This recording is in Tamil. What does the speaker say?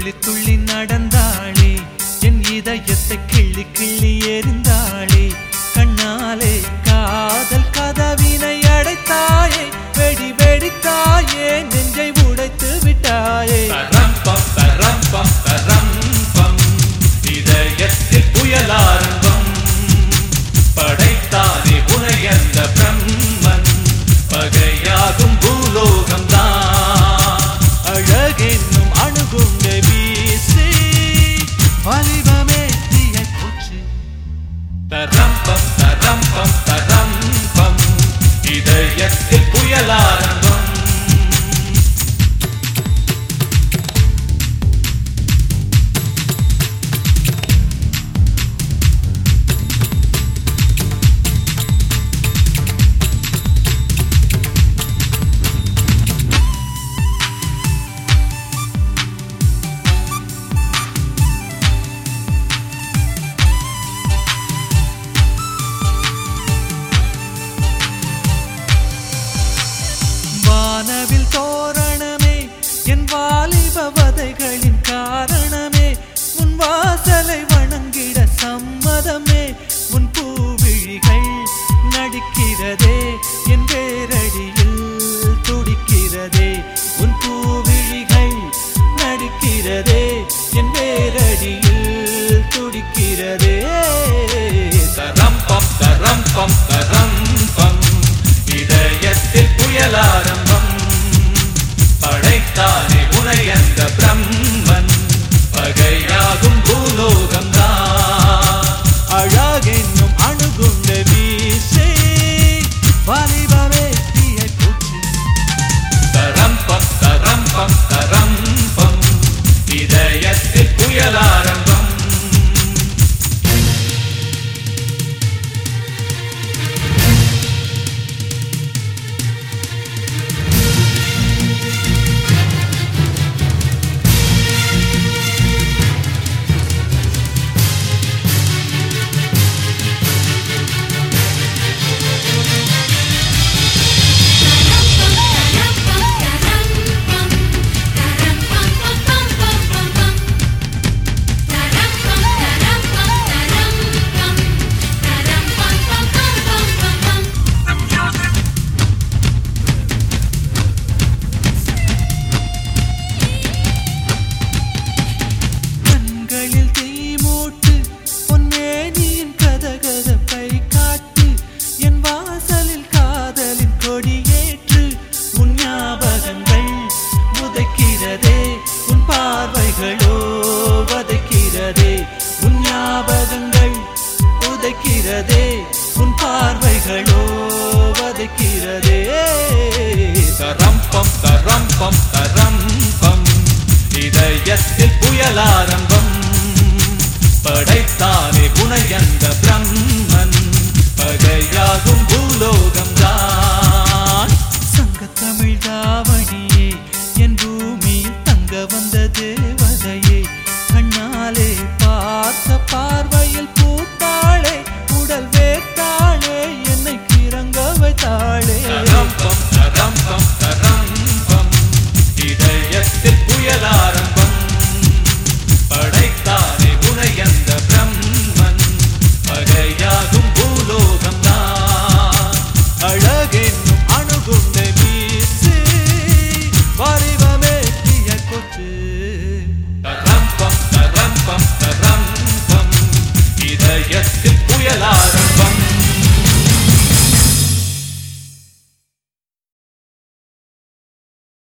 துள்ளி துள்ளி நடந்தாளே என் இதயத்தை கிள்ளி கிள்ளி எறிந்தாளே கண்ணாலே காதல் கதவினை அடைத்தாயே வெடி வெடித்தாயே நெஞ்சை உடைத்து விட்டாயே தரம்பம் தரம்பம் தரம்பம் இதயத்தில் புயலாரம்பம் படைத்தானே உனையந்த பிரம்மன் பகையாகும் பூலோகம்தான் அழகென்னும் அணுகுண்ட வீசி வாலிபமே தீயை போச்சு தரம்பம் தரம்பம் தரம்பம் இதயத்தில் புயலாரம்பம் வானவில் தோரணமே என் வாலிப வதைகளின் காரணமே உன் வாசலை வணங்கிட சம்மதமே உன் பூவிழிகள் நடிக்கிறதே என் வேரடியில் துடிக்கிறதே உன் பூவிழிகள் நடிக்கிறதே என் வேரடியில் துடிக்கிறதே தரம்பம் தரம்பம் தரம்பம் இதயத்தில் புயலாரம்பம் படைத்தானே உனையந்த பிரம்மன் பகையாகும் பூலோகம்தான் அழகென்னும் அணுகுண்ட வீசே வாலிபமே தீயை போச்சு தரம்பம் தரம்பம் தரம்பம் இதயத்தில் புயலாரம்பம் கண்களில் தீ மூட்டு பொன்னேனியின் கதகதப்பை காட்டு என் வாசலில் காதலின் கொடியேற்று உன் ஞாபகங்கள் உதைக்கிறதே உன் பார்வைகளோ வதைக்கிறதே உன் ஞாபகங்கள் உதைக்கிறதே உன் பார்வைகளோ வதைக்கிறதே தரம்பம் தரம்பம் தரம்பம் இதயத்தில் புயலாரம்பம் படைத்தானே புனையந்த பிரம்மன் பகையாகும் பூலோகம்தான் சங்கத்தமிழ் தாவணியே என் பூமியில் தங்க வந்த தேவதையே கண்ணாலே பார்த்த பார்வையில் பூத்தாளே உடல் வேத்தாளே என்னை கிறங்க வைத்தாளே தரம்பம் தரம்பம் தரம்பம் இதயத்தில் புயலாரம்பம் படைத்தானே உனையந்த பிரம்மன் பகையாகும் பூலோகம்தான் அழகென்னும் அணுகுண்ட வீசு வாலிபமே தீய கொச்சு தரம்பம் தரம்பம் தரம்பம் இதயத்தில் புயலாரம்பம்